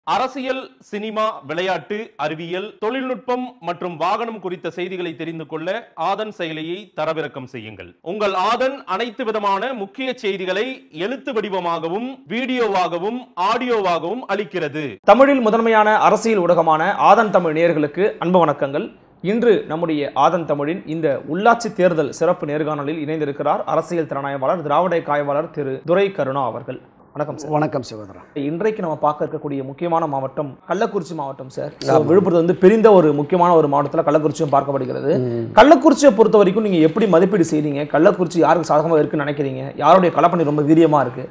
அரசியல் சினிமா விளையாட்டு அறிவியல் தொழில்நுட்பம் மற்றும் வாகனம் குறித்த செய்திகளை தெரிந்து கொள்ள ஆதன் செயலியை தரவிறக்கம் செய்யுங்கள் உங்கள் ஆதன் அனைத்து விதமான முக்கிய செய்திகளை எழுத்து வடிவமாகவும் வீடியோவாகவும் ஆடியோவாகவும் அளிக்கிறது தமிழில் முதன்மையான அரசியல் ஊடகமான ஆதன் தமிழ் நேயர்களுக்கு அன்பு வணக்கங்கள் இன்று நம்முடைய ஆதன் தமிழின் இந்த உள்ளாட்சி தேர்தல் சிறப்பு நேர்காணலில் இணைந்திருக்கிறார் அரசியல் திறனாய்வாளர் திராவிட காய்வாளர் திரு துரை கருணா அவர்கள் வணக்கம் சார் வணக்கம் சகோதரா இன்றைக்கு நம்ம பார்க்க இருக்கக்கூடிய முக்கியமான மாவட்டம் கள்ளக்குறிச்சி மாவட்டம் சார் So, விழுப்புரத்து வந்து பிரிந்த ஒரு முக்கியமான ஒரு மாவட்டத்தில் கள்ளக்குறிச்சியும் பார்க்கப்படுகிறது கள்ளக்குறிச்சியை பொறுத்த வரைக்கும் நீங்க எப்படி மதிப்பீடு செய்றீங்க கள்ளக்குறிச்சி யாருக்கு சாதகமாக இருக்குன்னு நினைக்கிறீங்க யாருடைய களப்பணி ரொம்ப வீரியமா இருக்கு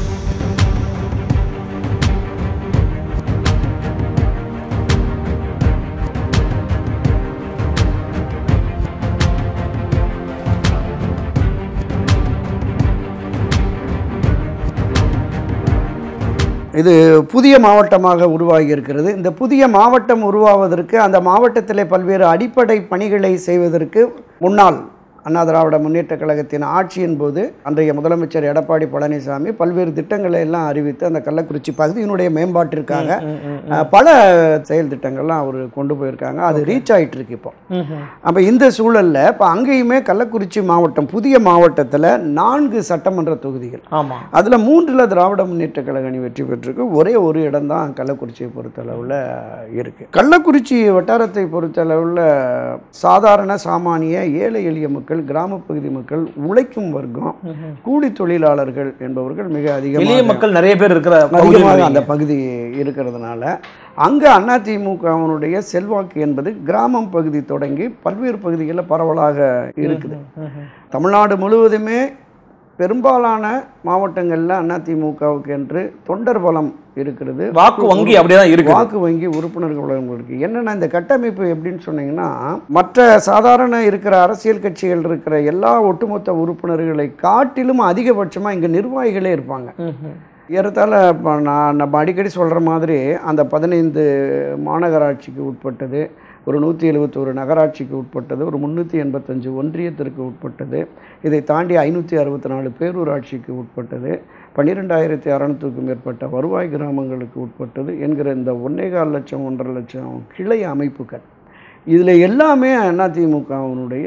இது புதிய மாவட்டமாக உருவாகி இருக்கிறது இந்த புதிய மாவட்டம் உருவாவதற்கு அந்த மாவட்டத்திலே பல்வேறு அடிப்படை பணிகளை செய்வதற்கு முன்னாள் அண்ணா திராவிட முன்னேற்ற கழகத்தின் ஆட்சியின் போது அன்றைய முதலமைச்சர் எடப்பாடி பழனிசாமி பல்வேறு திட்டங்களை எல்லாம் அறிவித்து அந்த கள்ளக்குறிச்சி பகுதியினுடைய மேம்பாட்டிற்காக அஹ், பல செயல் திட்டங்கள்லாம் அவர் கொண்டு போயிருக்காங்க அது ரீச் ஆயிட்டு இருக்கு இப்போ அப்போ இந்த சூழல்ல இப்போ அங்கேயுமே கள்ளக்குறிச்சி மாவட்டம் புதிய மாவட்டத்தில் நான்கு சட்டமன்ற தொகுதிகள் ஆமா அதில் மூன்றில் திராவிட முன்னேற்ற கழக அணி வெற்றி பெற்றிருக்கு ஒரே ஒரு இடம் தான் கள்ளக்குறிச்சியை பொறுத்தளவில் இருக்குது கள்ளக்குறிச்சி வட்டாரத்தை பொறுத்தளவில் சாதாரண சாமானிய ஏழை எளிய மக்கள் கிராம பகுதி மக்கள் உழைக்கும் வர்க்கம் கூலி தொழிலாளர்கள் என்பவர்கள் மிக எளிய அதிகமாக மக்கள் நிறைய பேர் இருக்கிற அதிகமாக பகுதிகள் அந்த பகுதி இருக்கிறதுனால அங்கே அதிமுகவினுடைய செல்வாக்கு என்பது கிராமம் பகுதி தொடங்கி பல்வேறு பகுதிகளில் பரவலாக இருக்குது தமிழ்நாடு முழுவதுமே பெரும்பாலான மாவட்டங்களில் அதிமுகவுக்கு என்று தொண்டர் பலம் இருக்கிறது வாக்கு வங்கி அப்படியே தான் இருக்கு வாக்கு வங்கி உறுப்பினர்கள் வழங்கும் இருக்கு என்னன்னா இந்த கட்டமைப்பு எப்படின்னு சொன்னீங்கன்னா மற்ற சாதாரண இருக்கிற அரசியல் கட்சிகள் இருக்கிற எல்லா ஒட்டுமொத்த உறுப்பினர்களை காட்டிலும் அதிகபட்சமாக இங்கே நிர்வாகிகளே இருப்பாங்க ஏறத்தாழ இப்போ நான் நம்ம அடிக்கடி சொல்கிற மாதிரி அந்த பதினைந்து மாநகராட்சிக்கு உட்பட்டது ஒரு நூற்றி எழுபத்தோரு நகராட்சிக்கு உட்பட்டது ஒரு முந்நூற்றி எண்பத்தஞ்சு ஒன்றியத்திற்கு உட்பட்டது இதை தாண்டி ஐநூற்றி அறுபத்தி நாலு பேரூராட்சிக்கு உட்பட்டது பன்னிரெண்டாயிரத்தி அறநூற்றுக்கும் மேற்பட்ட வருவாய் கிராமங்களுக்கு உட்பட்டது என்கிற இந்த ஒன்னேகால் லட்சம் ஒன்றரை லட்சம் கிளை அமைப்புகள் இதில் எல்லாமே அதிமுகவினுடைய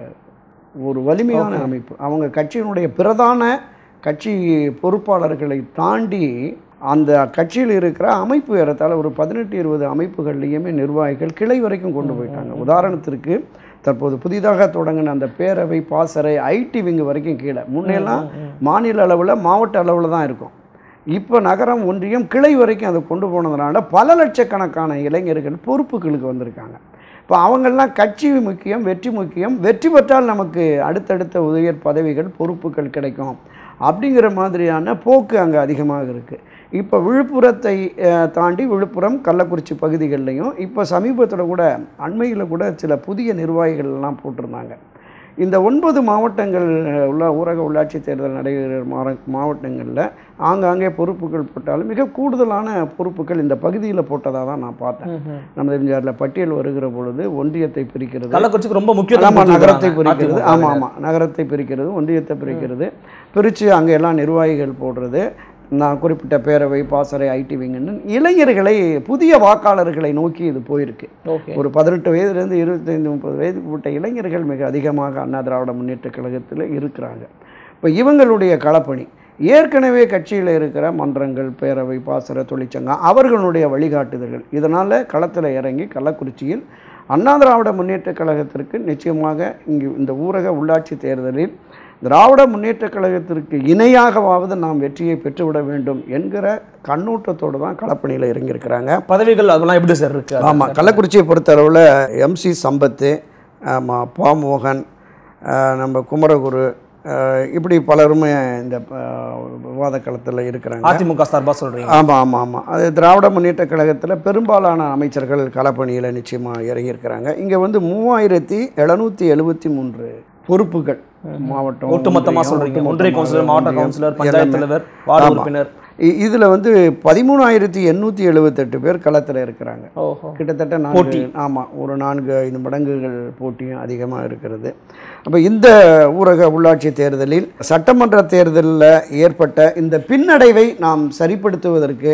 ஒரு வலிமையான அமைப்பு அவங்க கட்சியினுடைய பிரதான கட்சி பொறுப்பாளர்களை தாண்டி அந்த கட்சியில் இருக்கிற அமைப்பு ஏறத்தாழ ஒரு பதினெட்டு இருபது அமைப்புகள்லையுமே நிர்வாகிகள் கிளை வரைக்கும் கொண்டு போயிட்டாங்க உதாரணத்திற்கு தற்போது புதிதாக தொடங்கின அந்த பேரவை பாசறை ஐடி விங்கு வரைக்கும் கீழே முன்னெல்லாம் மாநில அளவில் மாவட்ட அளவில் தான் இருக்கும் இப்போ நகரம் ஒன்றியம் கிளை வரைக்கும் அதை கொண்டு போனதுனால பல லட்சக்கணக்கான இளைஞர்கள் பொறுப்புகளுக்கு வந்திருக்காங்க இப்போ அவங்கெல்லாம் கட்சி முக்கியம் வெற்றி முக்கியம் வெற்றி பெற்றால் நமக்கு அடுத்தடுத்த உயர் பதவிகள் பொறுப்புகள் கிடைக்கும் அப்படிங்கிற மாதிரியான போக்கு அங்கே அதிகமாக இருக்குது இப்போ விழுப்புரத்தை அஹ், தாண்டி விழுப்புரம் கள்ளக்குறிச்சி பகுதிகள்லையும் இப்போ சமீபத்தில் கூட அண்மையில் கூட சில புதிய நிர்வாகிகள் எல்லாம் போட்டிருந்தாங்க இந்த ஒன்பது மாவட்டங்கள் உள்ள ஊரக உள்ளாட்சி தேர்தல் நடைபெறுகிற மாற மாவட்டங்களில் ஆங்காங்கே பொறுப்புகள் போட்டாலும் மிக கூடுதலான பொறுப்புகள் இந்த பகுதியில் போட்டதாக தான் நான் பார்த்தேன் நமது எம்ஜிஆரில் பட்டியல் வருகிற பொழுது ஒன்றியத்தை பிரிக்கிறது கள்ளக்குறிச்சிக்கு ரொம்ப ஆமா முக்கியத்துவம் நகரத்தை கொடுத்திருக்காங்க பிரிக்கிறது அதிமுக. ஆமாம் ஆமாம் நகரத்தை பிரிக்கிறது ஒன்றியத்தை பிரிக்கிறது பிரித்து அங்கே எல்லாம் நிர்வாகிகள் போடுறது நான் குறிப்பிட்ட பேரவை பாசறை ஐடி விங்குன்னு இளைஞர்களை புதிய வாக்காளர்களை நோக்கி இது போயிருக்கு ஓகே ஒரு பதினெட்டு வயதுலேருந்து இருபத்தைந்து முப்பது வயதுக்கு உட்பட்ட இளைஞர்கள் மிக அதிகமாக அண்ணா திராவிட முன்னேற்ற கழகத்தில் இருக்கிறாங்க இப்போ இவங்களுடைய களப்பணி ஏற்கனவே கட்சியில் இருக்கிற மன்றங்கள் பேரவை பாசற தொழிற்சங்கம் அவர்களுடைய வழிகாட்டுதல்கள் இதனால் களத்தில் இறங்கி கள்ளக்குறிச்சியில் அண்ணா திராவிட முன்னேற்ற கழகத்திற்கு நிச்சயமாக இங்கு இந்த ஊரக உள்ளாட்சி தேர்தலில் திராவிட முன்னேற்ற கழகத்திற்கு இணையாகவாவது நாம் வெற்றியை பெற்றுவிட வேண்டும் என்கிற கண்ணோட்டத்தோடு தான் களப்பணியில் இறங்கியிருக்கிறாங்க பதவிகள் அதெல்லாம் எப்படி சார் இருக்கு ஆமாம் கள்ளக்குறிச்சியை பொறுத்தளவில் எம்சி சம்பத்து ஆமாம் பா மோகன் அஹ், நம்ம குமரகுரு அஹ், இப்படி பலருமே இந்த அஹ், விவாத களத்தில் இருக்கிறாங்க அதிமுக சார்பா சொல்றீங்க ஆமாம் ஆமாம் ஆமாம் அது திராவிட முன்னேற்ற கழகத்தில் பெரும்பாலான அமைச்சர்கள் களப்பணியில் நிச்சயமாக இறங்கியிருக்கிறாங்க இங்கே வந்து மூவாயிரத்தி எழுநூற்றி எழுபத்தி மூன்று பொறுப்புகள் மாவட்டம் ஒட்டுமொத்தமா ஒன்றியம், சொல்றீங்க ஒட்டுமொத்தமாக ஒன்றிய கவுன்சிலர் மாவட்ட ஒன்றியம், கவுன்சிலர் பஞ்சாயத்து எல்லாமே. தலைவர் வார்டு ஆமா. உறுப்பினர் இதில் வந்து பதிமூணாயிரத்தி எண்ணூற்றி எழுபத்தெட்டு பேர் களத்தில் இருக்கிறாங்க ஓஹோ கிட்டத்தட்ட போட்டி. நான்கு ஆமாம் ஒரு நான்கு ஐந்து மடங்குகள் போட்டியும் அதிகமாக இருக்கிறது அப்போ இந்த ஊரக உள்ளாட்சி தேர்தலில் சட்டமன்ற தேர்தலில் ஏற்பட்ட இந்த பின்னடைவை நாம் சரிப்படுத்துவதற்கு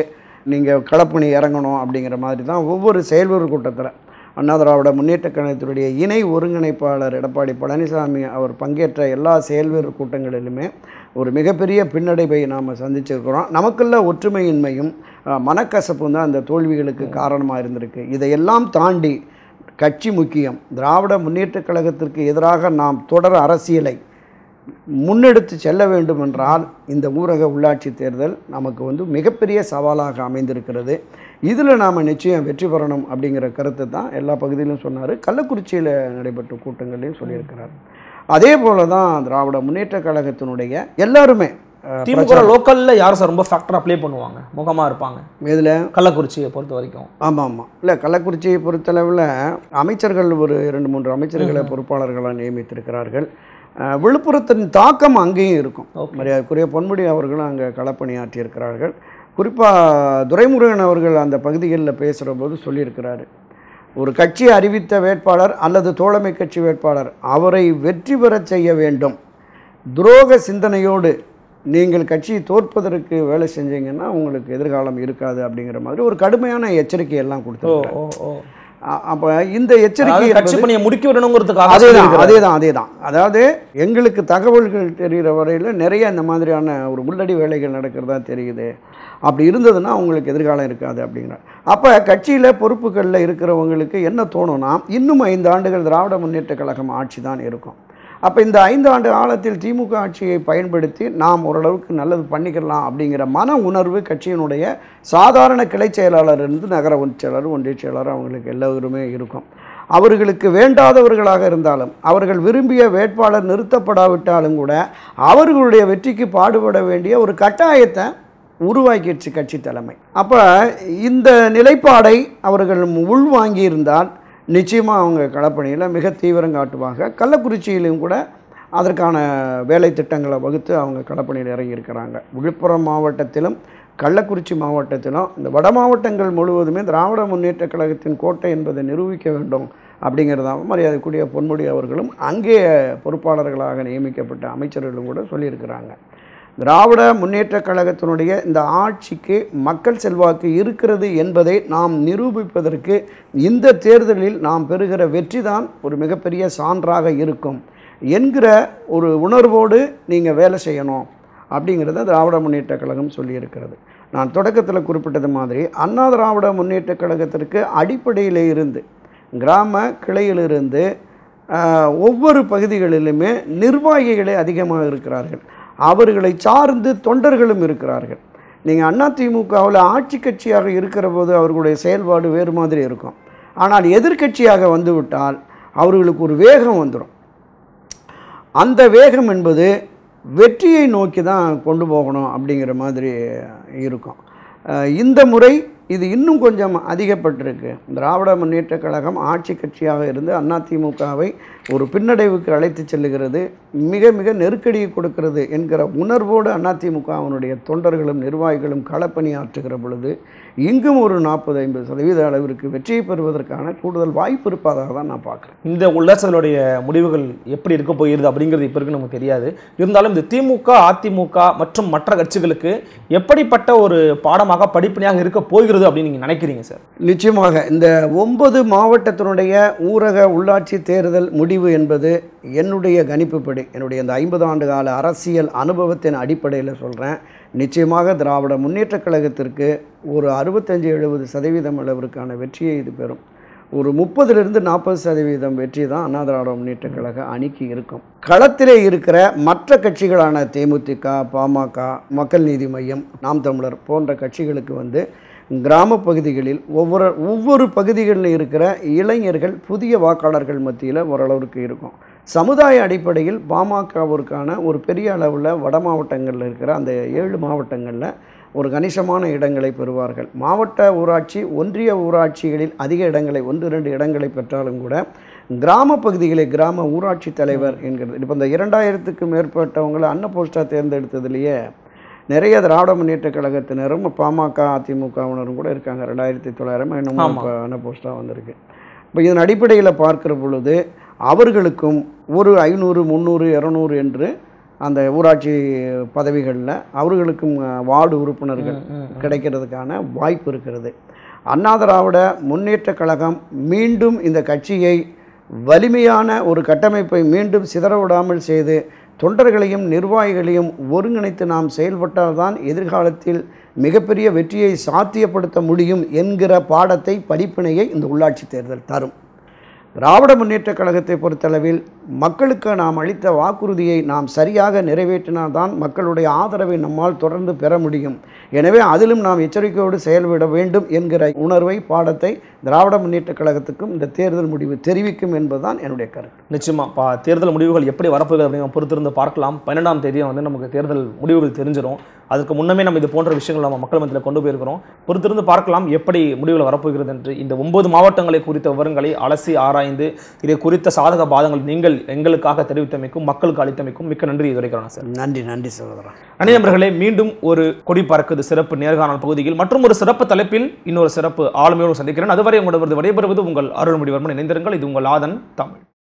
நீங்கள் களப்பணி இறங்கணும் அப்படிங்கிற மாதிரி தான் ஒவ்வொரு செயல்வீரர் கூட்டத்தில் அண்ணா திராவிட முன்னேற்ற கழகத்தினுடைய இணை ஒருங்கிணைப்பாளர் எடப்பாடி பழனிசாமி அவர் பங்கேற்ற எல்லா செயல்வீரர் கூட்டங்களிலுமே ஒரு மிகப்பெரிய பின்னடைவை நாம் சந்திச்சிருக்கிறோம் நமக்குள்ள ஒற்றுமையின்மையும் அஹ், மனக்கசப்பும் தான் அந்த தோல்விகளுக்கு காரணமாக இருந்திருக்கு இதையெல்லாம் தாண்டி கட்சி முக்கியம் திராவிட முன்னேற்றக் கழகத்திற்கு எதிராக நாம் தொடர் அரசியலை முன்னெடுத்து செல்ல வேண்டும் என்றால் இந்த ஊரக உள்ளாட்சி தேர்தல் நமக்கு வந்து மிகப்பெரிய சவாலாக அமைந்திருக்கிறது இதில் நாம் நிச்சயம் வெற்றி பெறணும் அப்படிங்கிற கருத்தை தான் எல்லா பகுதியிலும் சொன்னார் கள்ளக்குறிச்சியில் நடைபெற்ற கூட்டங்களையும் சொல்லியிருக்கிறார் அதே போல தான் திராவிட முன்னேற்ற கழகத்தினுடைய எல்லாருமே அஹ், திமுக லோக்கல்ல யார் சார் ரொம்ப ஃபேக்டரா ப்ளே பண்ணுவாங்க முகமா இருப்பாங்க இதில் கள்ளக்குறிச்சியை பொறுத்த வரைக்கும் ஆமாம் ஆமாம் இல்லை கள்ளக்குறிச்சியை பொறுத்தளவில் அமைச்சர்கள் ஒரு இரண்டு மூன்று அமைச்சர்களை பொறுப்பாளர்களாக நியமித்திருக்கிறார்கள் அஹ், விழுப்புரத்தின் தாக்கம் அங்கேயும் இருக்கும் Okay. மரியாதைக்குரிய பொன்முடி அவர்களும் அங்கே களப்பணியாற்றியிருக்கிறார்கள் குறிப்பாக துரைமுருகன் அவர்கள் அந்த பகுதிகளில் பேசுகிற போது சொல்லியிருக்கிறாரு ஒரு கட்சி அறிவித்த வேட்பாளர் அல்லது தோழமை கட்சி வேட்பாளர் அவரை வெற்றி பெறச் செய்ய வேண்டும் துரோக சிந்தனையோடு நீங்கள் கட்சியை தோற்பதற்கு வேலை செஞ்சீங்கன்னா உங்களுக்கு எதிர்காலம் இருக்காது அப்படிங்கிற மாதிரி ஒரு கடுமையான எச்சரிக்கை எல்லாம் ஓ கொடுத்தாங்க ஓ ஓ அப்போ இந்த எச்சரிக்கை அதாவது கட்சி என்பது- பணியை முடிக்க விடணுங்கிறதுக்காக அதேதான் சொல்லியிருக்கிறாரு. அதேதான் அதேதான் அதாவது எங்களுக்கு தகவல்கள் தெரிகிற வரையில் நிறைய இந்த மாதிரியான ஒரு உள்ளடி வேலைகள் நடக்கிறதா தெரியுது அப்படி இருந்ததுன்னா அவங்களுக்கு எதிர்காலம் இருக்காது அப்படிங்கிற அப்போ கட்சியில் பொறுப்புகளில் இருக்கிறவங்களுக்கு என்ன தோணும்னா இன்னும் ஐந்து ஆண்டுகள் திராவிட முன்னேற்ற கழகம் ஆட்சி தான் இருக்கும் அப்போ இந்த ஐந்து ஆண்டு காலத்தில் திமுக ஆட்சியை பயன்படுத்தி நாம் ஓரளவுக்கு நல்லது பண்ணிக்கலாம் அப்படிங்கிற மன உணர்வு கட்சியினுடைய சாதாரண கிளை செயலாளர் இருந்து நகர ஒன்றிய செயலாளர் ஒன்றிய செயலாளர் அவங்களுக்கு எல்லோருமே இருக்கும் அவர்களுக்கு வேண்டாதவர்களாக இருந்தாலும் அவர்கள் விரும்பிய வேட்பாளர் நிறுத்தப்படாவிட்டாலும் கூட அவர்களுடைய வெற்றிக்கு பாடுபட வேண்டிய ஒரு கட்டாயத்தை உருவாக்கிடுச்சு கட்சி தலைமை அப்போ இந்த நிலைப்பாடை அவர்கள் உள்வாங்கியிருந்தால் நிச்சயமாக அவங்க களப்பணியில் மிக தீவிரம் காட்டுவாங்க கள்ளக்குறிச்சியிலும் கூட அதற்கான வேலை திட்டங்களை வகுத்து அவங்க களப்பணியில் இறங்கியிருக்கிறாங்க விழுப்புரம் மாவட்டத்திலும் கள்ளக்குறிச்சி மாவட்டத்திலும் இந்த வட மாவட்டங்கள் முழுவதுமே திராவிட முன்னேற்ற கழகத்தின் கோட்டை என்பதை நிரூபிக்க வேண்டும் அப்படிங்கிறதாகவும் மரியாதைக்குரிய பொன்முடி அவர்களும் அங்கே பொறுப்பாளர்களாக நியமிக்கப்பட்ட அமைச்சர்களும் கூட சொல்லியிருக்கிறாங்க திராவிட முன்னேற்றக் கழகத்தினுடைய இந்த ஆட்சிக்கு மக்கள் செல்வாக்கு இருக்கிறது என்பதை நாம் நிரூபிப்பதற்கு இந்த தேர்தலில் நாம் பெறுகிற வெற்றி தான் ஒரு மிகப்பெரிய சான்றாக இருக்கும் என்கிற ஒரு உணர்வோடு நீங்கள் வேலை செய்யணும் அப்படிங்கிறத திராவிட முன்னேற்றக் கழகம் சொல்லியிருக்கிறது நான் தொடக்கத்தில் குறிப்பிட்டது மாதிரி அண்ணா திராவிட முன்னேற்றக் கழகத்திற்கு அடிப்படையிலே இருந்து கிராம கிளையிலிருந்து ஆஹ், ஒவ்வொரு பகுதிகளிலுமே நிர்வாகிகளே அதிகமாக இருக்கிறார்கள் அவர்களை சார்ந்து தொண்டர்களும் இருக்கிறார்கள் நீங்கள் அதிமுகவில் ஆட்சி கட்சியாக இருக்கிற போது அவர்களுடைய செயல்பாடு வேறு மாதிரி இருக்கும் ஆனால் எதிர்க்கட்சியாக வந்துவிட்டால் அவர்களுக்கு ஒரு வேகம் வந்துடும் அந்த வேகம் என்பது வெற்றியை நோக்கி தான் கொண்டு போகணும் அப்படிங்கிற மாதிரி இருக்கும் அஹ் இந்த முறை இது இன்னும் கொஞ்சம் அதிகப்பட்டிருக்கு திராவிட முன்னேற்றக் கழகம் ஆட்சி கட்சியாக இருந்து அதிமுகவை ஒரு பின்னடைவுக்கு அழைத்து செல்லுகிறது மிக மிக நெருக்கடியை கொடுக்கிறது என்கிற உணர்வோடு அதிமுகவினுடைய தொண்டர்களும் நிர்வாகிகளும் களப்பணியாற்றுகிற பொழுது இங்கும் ஒரு நாற்பது ஐம்பது சதவீத அளவிற்கு வெற்றியை பெறுவதற்கான கூடுதல் வாய்ப்பு இருப்பதாக தான் நான் பார்க்குறேன் இந்த உள்ளரசுகளுடைய முடிவுகள் எப்படி இருக்க போகிறது அப்படிங்கிறது இப்போ இருக்கு நமக்கு தெரியாது இருந்தாலும் இந்த திமுக அதிமுக மற்றும் மற்ற கட்சிகளுக்கு எப்படிப்பட்ட ஒரு பாடமாக படிப்பினையாக இருக்க போகிறது அப்படின்னு நீங்க நினைக்கிறீங்க சார் நிச்சயமாக இந்த ஒன்பது மாவட்டத்தினுடைய ஊரக உள்ளாட்சி தேர்தல் முடிவு என்பது என்னுடைய கணிப்புப்படி என்னுடைய இந்த ஐம்பது ஆண்டு கால அரசியல் அனுபவத்தின் அடிப்படையில் சொல்கிறேன் நிச்சயமாக திராவிட முன்னேற்றக் கழகத்திற்கு ஒரு அறுபத்தஞ்சு எழுபது சதவீதம் அளவிற்கான வெற்றியை இது பெறும் ஒரு முப்பதிலிருந்து நாற்பது சதவீதம் வெற்றி தான் அண்ணா திராவிட முன்னேற்றக் கழக அணிக்கு இருக்கும் களத்திலே இருக்கிற மற்ற கட்சிகளான தேமுதிக பாமக மக்கள் நீதி மையம் நாம் தமிழர் போன்ற கட்சிகளுக்கு வந்து கிராம பகுதிகளில் ஒவ்வொரு ஒவ்வொரு பகுதிகளில் இருக்கிற இளைஞர்கள் புதிய வாக்காளர்கள் மத்தியில் ஓரளவுக்கு இருக்கும் சமுதாய அடிப்படையில் பாமகவிற்கான ஒரு பெரிய அளவில் வட மாவட்டங்களில் இருக்கிற அந்த ஏழு மாவட்டங்களில் ஒரு கணிசமான இடங்களை பெறுவார்கள் மாவட்ட ஊராட்சி ஒன்றிய ஊராட்சிகளில் அதிக இடங்களை ஒன்று இரண்டு இடங்களை பெற்றாலும் கூட கிராம பகுதிகளில் கிராம ஊராட்சி தலைவர் என்கிறது இப்போ இந்த இரண்டாயிரத்துக்கு மேற்பட்டவங்களை அன்ன போஸ்டாக தேர்ந்தெடுத்ததுலேயே நிறைய திராவிட முன்னேற்ற கழகத்தினரும் பாமக அதிமுகவினரும் கூட இருக்காங்க ரெண்டாயிரத்தி தொள்ளாயிரம் என்னமோ ஆமா. இப்போ அன்ன போஸ்டாக வந்திருக்கு இப்போ இதன் அடிப்படையில் பார்க்கிற பொழுது அவர்களுக்கும் ஒரு ஐநூறு முந்நூறு இரநூறு என்று அந்த ஊராட்சி பதவிகளில் அவர்களுக்கும் அஹ், வார்டு உறுப்பினர்கள் கிடைக்கிறதுக்கான வாய்ப்பு இருக்கிறது அண்ணா திராவிட முன்னேற்ற கழகம் மீண்டும் இந்த கட்சியை வலிமையான ஒரு கட்டமைப்பை மீண்டும் சிதற விடாமல் செய்து தொண்டர்களையும் நிர்வாகிகளையும் ஒருங்கிணைத்து நாம் செயல்பட்டால்தான் எதிர்காலத்தில் மிகப்பெரிய வெற்றியை சாத்தியப்படுத்த முடியும் என்கிற பாடத்தை படிப்பினையை இந்த உள்ளாட்சி தேர்தல் தரும் திராவிட முன்னேற்ற கழகத்தை பொறுத்தளவில் மக்களுக்கு நாம் அளித்த வாக்குறுதியை நாம் சரியாக நிறைவேற்றினால்தான் மக்களுடைய ஆதரவை நம்மால் தொடர்ந்து பெற முடியும் எனவே அதிலும் நாம் எச்சரிக்கையோடு செயல்பட வேண்டும் என்கிற உணர்வை பாடத்தை திராவிட முன்னேற்ற கழகத்துக்கும் இந்த தேர்தல் முடிவு தெரிவிக்கும் என்பதுதான் என்னுடைய கருத்து நிச்சயமா பா தேர்தல் முடிவுகள் எப்படி வரப்போகுது அப்படின்னு பொறுத்திருந்து பார்க்கலாம் பன்னெண்டாம் தேதியை வந்து நமக்கு தேர்தல் முடிவுகள் தெரிஞ்சிடும் அதுக்கு முன்னமே நம்ம இது போன்ற விஷயங்கள் நம்ம மக்கள் மத்தியில் கொண்டு போயிருக்கிறோம் பொறுத்திருந்து பார்க்கலாம் எப்படி முடிவுகள் வரப்போகிறது என்று இந்த ஒன்பது மாவட்டங்களை குறித்த விவரங்களை அலசி ஆராய்ந்து இதை குறித்த சாதக பாதங்கள் நீங்கள் எங்களுக்காக தெரிவித்தமைக்கும் மக்களுக்கு அளித்தமைக்கும் மிக்க நன்றி இதுவரைக்கிறோம் சார் நன்றி நன்றி சகோதரா அணி நண்பர்களே மீண்டும் ஒரு கொடி பறக்குது சிறப்பு நேர்காணல் பகுதியில் மற்றும் ஒரு சிறப்பு தலைப்பில் இன்னொரு சிறப்பு ஆளுமையோடு சந்திக்கிறேன் அதுவரை உங்களிடம் விடைபெறுவது உங்கள் அருள்மொழிவர்மன் இணைந்திருங்கள் இது உங்கள் ஆதன் தமிழ்